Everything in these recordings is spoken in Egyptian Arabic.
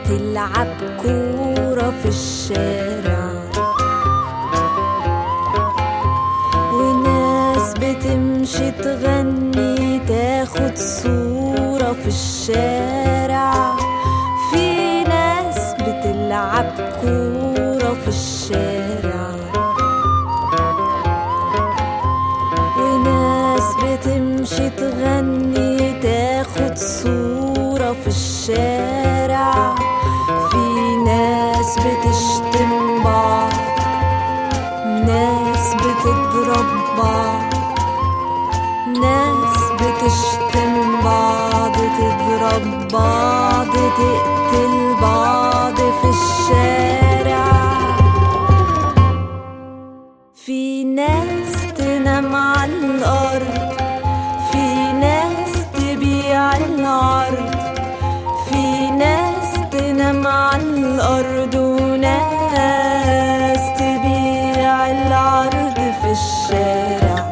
بتلعب كورة في الشارع وناس بتمشي تغني تاخد صورة في الشارع في ناس بتلعب كورة في الشارع وناس بتمشي تغني تاخد صورة في الشارع في ناس بتشتم بعض ناس بتضرب بعض ناس بتشتم بعض تضرب بعض تقتل بعض في الشارع في ناس تنام على الأرض في ناس تبيع العرض في ناس تنام على الأرض وناس تبيع العرض في الشارع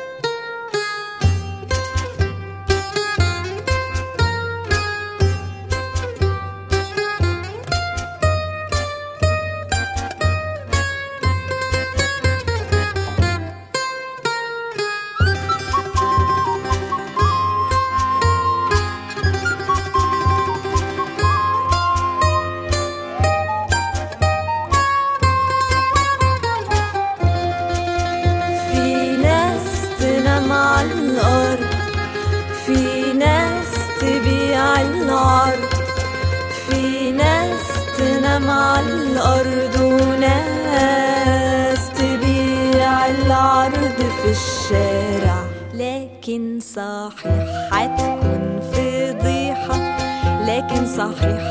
في ناس تنام على الأرض في ناس تبيع العرض في ناس تنام على الأرض وناس تبيع العرض في الشارع لكن صحيح هتكون فضيحة لكن صحيح